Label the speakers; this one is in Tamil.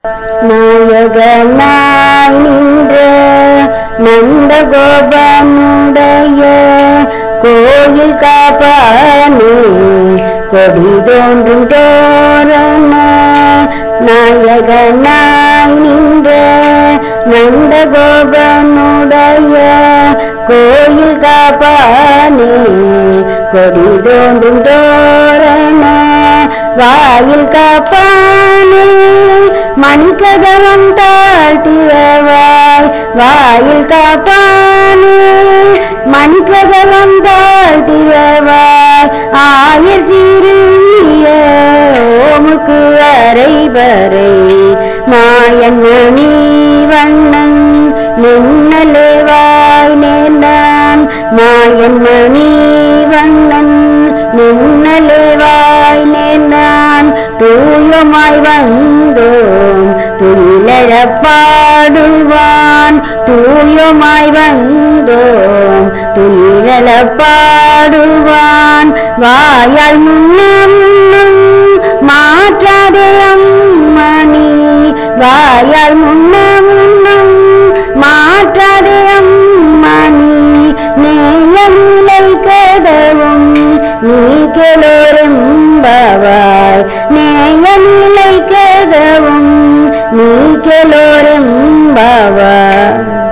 Speaker 1: நாயகனாய் நின்ற நந்தகோபனுடைய கோயில் காப்பானே கொடி தோன்றும் தோரண நாயகனாய் நின்ற நந்தகோபனுடைய கோயில் காப்பானே கொடி தோன்றும் தோரண வாயில் காப்பானே மணிக்கதவம் தாழ்த்தியவாய் வாயில் காப்பானே மணிக்கதவம் தாழ்த்தியவாய் ஆயர் சிறிய ஓமுக்கு அரைவரை மாயன் மணி வண்ணன் மின்னலேவாய் நேர்ந்தான் மாயன் மணி வண்ணன் மின்னலேவாய் நேர்ந்தான் தூயமாய் வந்தோம் துயிலழப்பாடுவான் தூயமாய் வந்தோம் துயிலழப்பாடுவான் வாயால் முன்னம் மாற்றாதே அம்மணி வாயால் முன்னம் மாற்றாதே அம்மணி நேய நிலை கதவும் நீ கெளரும்பவாய் நேய நிலை கதவும் நீ கெளோ